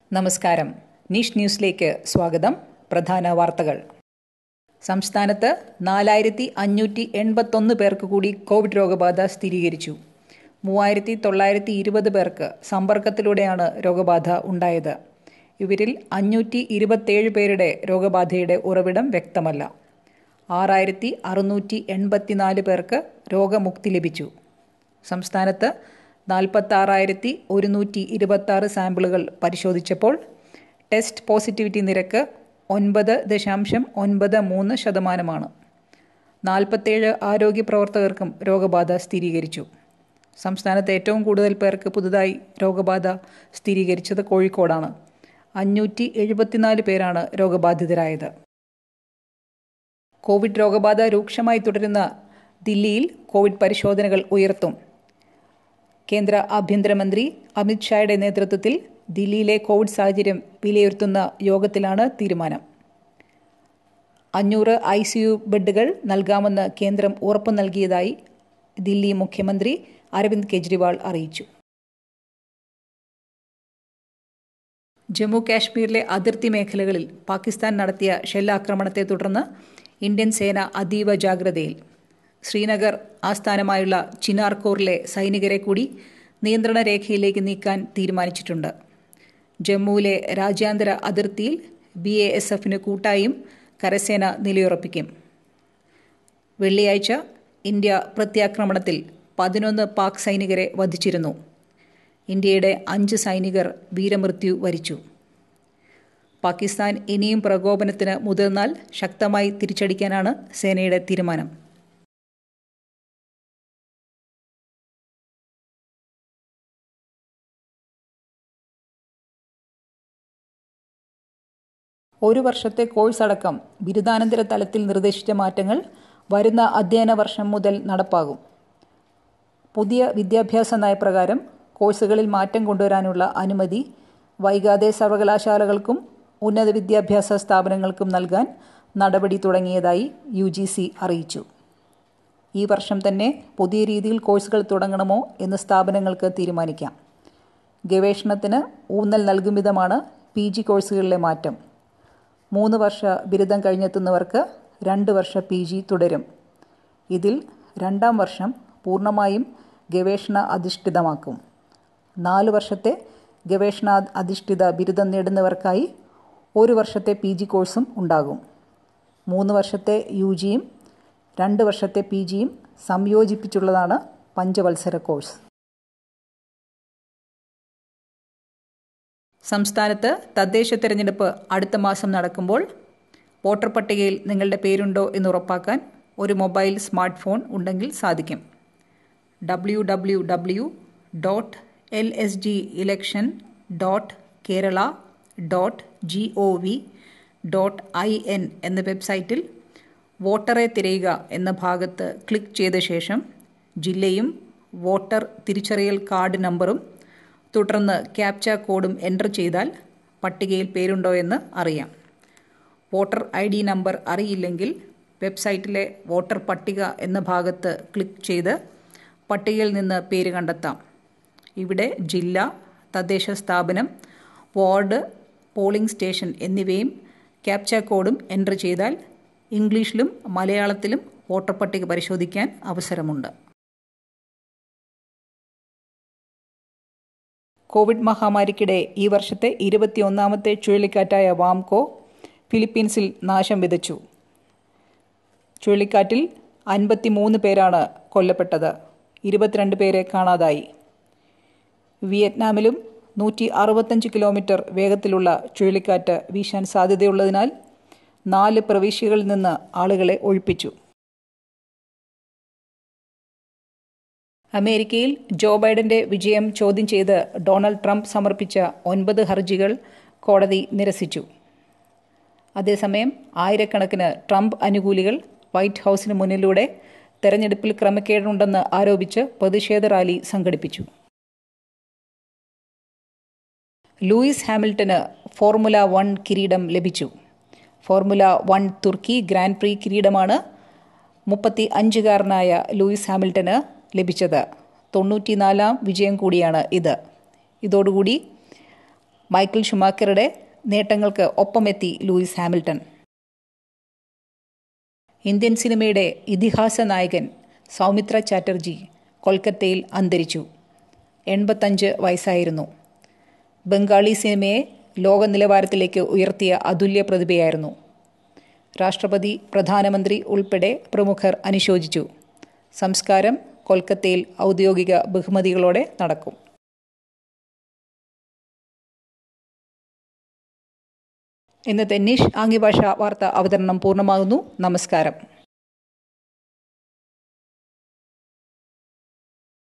നമസ്കാരം നീഷ് ന്യൂസിലേക്ക് സ്വാഗതം പ്രധാന വാർത്തകൾ സംസ്ഥാനത്ത് നാലായിരത്തി അഞ്ഞൂറ്റി എൺപത്തൊന്ന് പേർക്ക് കൂടി കോവിഡ് രോഗബാധ സ്ഥിരീകരിച്ചു മൂവായിരത്തി തൊള്ളായിരത്തി ഇരുപത് പേർക്ക് സമ്പർക്കത്തിലൂടെയാണ് രോഗബാധ ഉണ്ടായത് ഇവരിൽ അഞ്ഞൂറ്റി ഇരുപത്തേഴ് പേരുടെ രോഗബാധയുടെ ഉറവിടം വ്യക്തമല്ല ആറായിരത്തി അറുന്നൂറ്റി എൺപത്തിനാല് പേർക്ക് രോഗമുക്തി ലഭിച്ചു സംസ്ഥാനത്ത് നാൽപ്പത്താറായിരത്തി ഒരുന്നൂറ്റി ഇരുപത്താറ് സാമ്പിളുകൾ പരിശോധിച്ചപ്പോൾ ടെസ്റ്റ് പോസിറ്റിവിറ്റി നിരക്ക് ഒൻപത് ദശാംശം ഒൻപത് മൂന്ന് ശതമാനമാണ് നാൽപ്പത്തേഴ് ആരോഗ്യ പ്രവർത്തകർക്കും രോഗബാധ സ്ഥിരീകരിച്ചു സംസ്ഥാനത്ത് ഏറ്റവും കൂടുതൽ പേർക്ക് പുതുതായി രോഗബാധ സ്ഥിരീകരിച്ചത് കോഴിക്കോടാണ് അഞ്ഞൂറ്റി എഴുപത്തിനാല് പേരാണ് രോഗബാധിതരായത് കോവിഡ് രോഗബാധ രൂക്ഷമായി തുടരുന്ന ദില്ലിയിൽ കോവിഡ് പരിശോധനകൾ ഉയർത്തും കേന്ദ്ര ആഭ്യന്തരമന്ത്രി അമിത്ഷായുടെ നേതൃത്വത്തിൽ ദില്ലിയിലെ കോവിഡ് സാഹചര്യം വിലയിരുത്തുന്ന യോഗത്തിലാണ് തീരുമാനം അഞ്ഞൂറ് ഐ സി യു ബെഡുകൾ നൽകാമെന്ന് കേന്ദ്രം ഉറപ്പു നൽകിയതായി ദില്ലി മുഖ്യമന്ത്രി അരവിന്ദ് കെജ്രിവാൾ അറിയിച്ചു ജമ്മു കാശ്മീരിലെ അതിർത്തി മേഖലകളിൽ പാകിസ്ഥാൻ നടത്തിയ ഷെല്ലാക്രമണത്തെ തുടർന്ന് ഇന്ത്യൻ സേന അതീവ ജാഗ്രതയിൽ ശ്രീനഗർ ആസ്ഥാനമായുള്ള ചിനാർകോറിലെ സൈനികരെ കൂടി നിയന്ത്രണ രേഖയിലേക്ക് നീക്കാൻ തീരുമാനിച്ചിട്ടുണ്ട് ജമ്മുവിലെ രാജ്യാന്തര അതിർത്തിയിൽ ബി എ എസ് എഫിന് കൂട്ടായും കരസേന നിലയുറപ്പിക്കും വെള്ളിയാഴ്ച ഇന്ത്യ പ്രത്യാക്രമണത്തിൽ പതിനൊന്ന് പാക് സൈനികരെ വധിച്ചിരുന്നു ഇന്ത്യയുടെ അഞ്ച് സൈനികർ വീരമൃത്യു വരിച്ചു പാകിസ്ഥാൻ ഇനിയും പ്രകോപനത്തിന് മുതിർന്നാൽ ശക്തമായി തിരിച്ചടിക്കാനാണ് സേനയുടെ തീരുമാനം ഒരു വർഷത്തെ കോഴ്സ് അടക്കം ബിരുദാനന്തര തലത്തിൽ നിർദ്ദേശിച്ച മാറ്റങ്ങൾ വരുന്ന അധ്യയന വർഷം മുതൽ നടപ്പാകും പുതിയ വിദ്യാഭ്യാസ നയപ്രകാരം കോഴ്സുകളിൽ മാറ്റം കൊണ്ടുവരാനുള്ള അനുമതി വൈകാതെ സർവകലാശാലകൾക്കും ഉന്നത വിദ്യാഭ്യാസ സ്ഥാപനങ്ങൾക്കും നൽകാൻ നടപടി തുടങ്ങിയതായി യു ജി സി അറിയിച്ചു ഈ വർഷം തന്നെ പുതിയ രീതിയിൽ കോഴ്സുകൾ തുടങ്ങണമോ എന്ന് സ്ഥാപനങ്ങൾക്ക് തീരുമാനിക്കാം ഗവേഷണത്തിന് ഊന്നൽ നൽകും വിധമാണ് പി ജി കോഴ്സുകളിലെ മാറ്റം മൂന്ന് വർഷ ബിരുദം കഴിഞ്ഞെത്തുന്നവർക്ക് രണ്ട് വർഷ പി ജി തുടരും ഇതിൽ രണ്ടാം വർഷം പൂർണ്ണമായും ഗവേഷണ അധിഷ്ഠിതമാക്കും നാല് വർഷത്തെ ഗവേഷണ അധിഷ്ഠിത ബിരുദം നേടുന്നവർക്കായി ഒരു വർഷത്തെ പി ജി കോഴ്സും ഉണ്ടാകും മൂന്ന് വർഷത്തെ യു ജിയും രണ്ട് വർഷത്തെ പി ജിയും സംയോജിപ്പിച്ചുള്ളതാണ് പഞ്ചവത്സര കോഴ്സ് സംസ്ഥാനത്ത് തദ്ദേശ തെരഞ്ഞെടുപ്പ് അടുത്ത മാസം നടക്കുമ്പോൾ വോട്ടർ പട്ടികയിൽ നിങ്ങളുടെ പേരുണ്ടോ എന്ന് ഉറപ്പാക്കാൻ ഒരു മൊബൈൽ സ്മാർട്ട് ഫോൺ ഉണ്ടെങ്കിൽ സാധിക്കും W W W dot L S G election dot Kerala dot G O V dot I N എന്ന വെബ്സൈറ്റിൽ വോട്ടറെ തിരയുക എന്ന ഭാഗത്ത് ക്ലിക്ക് ചെയ്ത ശേഷം ജില്ലയും വോട്ടർ തിരിച്ചറിയൽ കാർഡ് നമ്പറും തുടർന്ന് ക്യാപ്ച കോഡും എൻ്റർ ചെയ്താൽ പട്ടികയിൽ പേരുണ്ടോ എന്ന് അറിയാം വോട്ടർ ഐ ഡി നമ്പർ അറിയില്ലെങ്കിൽ വെബ്സൈറ്റിലെ വോട്ടർ പട്ടിക എന്ന ഭാഗത്ത് ക്ലിക്ക് ചെയ്ത് പട്ടികയിൽ നിന്ന് പേര് കണ്ടെത്താം ഇവിടെ ജില്ല തദ്ദേശ സ്ഥാപനം വാർഡ് പോളിംഗ് സ്റ്റേഷൻ എന്നിവയും ക്യാപ്ച കോഡും എൻ്റർ ചെയ്താൽ ഇംഗ്ലീഷിലും മലയാളത്തിലും വോട്ടർ പട്ടിക പരിശോധിക്കാൻ അവസരമുണ്ട് കോവിഡ് മഹാമാരിക്കിടെ ഈ വർഷത്തെ ഇരുപത്തിയൊന്നാമത്തെ ചുഴലിക്കാറ്റായ വാംകോ ഫിലിപ്പീൻസിൽ നാശം വിതച്ചു ചുഴലിക്കാറ്റിൽ അൻപത്തിമൂന്ന് പേരാണ് കൊല്ലപ്പെട്ടത് ഇരുപത്തിരണ്ട് പേരെ കാണാതായി വിയറ്റ്നാമിലും നൂറ്റി അറുപത്തഞ്ച് കിലോമീറ്റർ വേഗത്തിലുള്ള ചുഴലിക്കാറ്റ് വീശാൻ സാധ്യതയുള്ളതിനാൽ നാല് പ്രവിശ്യകളിൽ നിന്ന് ആളുകളെ ഒഴിപ്പിച്ചു അമേരിക്കയിൽ ജോ ബൈഡന്റെ വിജയം ചോദ്യം ചെയ്ത് ഡൊണാൾഡ് ട്രംപ് സമർപ്പിച്ച ഒൻപത് ഹർജികൾ കോടതി നിരസിച്ചു അതേസമയം ആയിരക്കണക്കിന് ട്രംപ് അനുകൂലികൾ വൈറ്റ് ഹൌസിന് മുന്നിലൂടെ തെരഞ്ഞെടുപ്പിൽ ക്രമക്കേടുണ്ടെന്ന് ആരോപിച്ച് പ്രതിഷേധ റാലി സംഘടിപ്പിച്ചു ലൂയിസ് ഹാമിൽട്ടന് ഫോർമുല വൺ കിരീടം ലഭിച്ചു ഫോർമുല വൺ തുർക്കി ഗ്രാൻഡ് പ്രീ കിരീടമാണ് മുപ്പത്തി അഞ്ചുകാരനായ ലൂയിസ് ഹാമിൽട്ടന് ലഭിച്ചത് തൊണ്ണൂറ്റിനാലാം വിജയം കൂടിയാണ് ഇത് ഇതോടുകൂടി മൈക്കിൾ ഷുമാക്കറുടെ നേട്ടങ്ങൾക്ക് ഒപ്പമെത്തി ലൂയിസ് ഹാമിൽട്ടൺ ഇന്ത്യൻ സിനിമയുടെ ഇതിഹാസ നായകൻ സൗമിത്ര ചാറ്റർജി കൊൽക്കത്തയിൽ അന്തരിച്ചു എൺപത്തഞ്ച് വയസ്സായിരുന്നു ബംഗാളി സിനിമയെ ലോക നിലവാരത്തിലേക്ക് ഉയർത്തിയ അതുല്യ പ്രതിഭയായിരുന്നു രാഷ്ട്രപതി പ്രധാനമന്ത്രി ഉൾപ്പെടെ പ്രമുഖർ അനുശോചിച്ചു സംസ്കാരം കൊൽക്കത്തയിൽ ഔദ്യോഗിക ബഹുമതികളോടെ നടക്കും ഇന്നത്തെ നിഷ് ആംഗ്യഭാഷ വാർത്ത അവതരണം പൂർണ്ണമാകുന്നു നമസ്കാരം